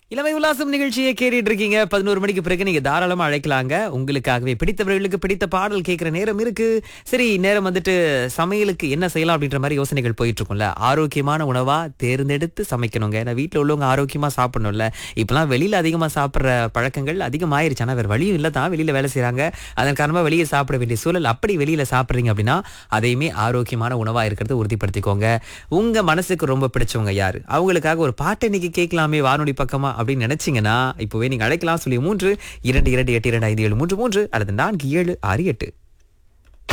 இளமை உல்லாசம் நிகழ்ச்சியை கேட்டுட்டு இருக்கீங்க பதினோரு மணிக்கு பிறகு நீங்க தாராளமா அழைக்கலாங்க உங்களுக்காகவே பிடித்தவர்களுக்கு பிடித்த பாடல் கேட்கிற நேரம் இருக்கு சரி நேரம் வந்துட்டு சமையலுக்கு என்ன செய்யலாம் அப்படின்ற மாதிரி யோசனைகள் போயிட்டு இருக்கும்ல ஆரோக்கியமான உணவா தேர்ந்தெடுத்து சமைக்கணுங்க ஏன்னா வீட்டில் உள்ளவங்க ஆரோக்கியமா சாப்பிடணும்ல இப்பெல்லாம் வெளியில அதிகமா சாப்பிடுற பழக்கங்கள் அதிகமாயிருச்சு ஆனா வேற வழியும் இல்லை தான் வெளியில வேலை செய்றாங்க அதன் காரணமா வெளியே சாப்பிட வேண்டிய சூழல் அப்படி வெளியில சாப்பிடுறீங்க அப்படின்னா அதையுமே ஆரோக்கியமான உணவா இருக்கிறத உறுதிப்படுத்திக்கோங்க உங்க மனசுக்கு ரொம்ப பிடிச்சவங்க யாரு அவங்களுக்காக ஒரு பாட்டை இன்னைக்கு கேட்கலாமே வானொலி பக்கமா அப்படின்னு நினைச்சீங்கன்னா இப்போவே நீங்க அழைக்கலாம் சொல்லி மூன்று இரண்டு இரண்டு எட்டு இரண்டு ஐந்து ஏழு மூன்று மூன்று அல்லது நான்கு ஏழு ஆறு எட்டு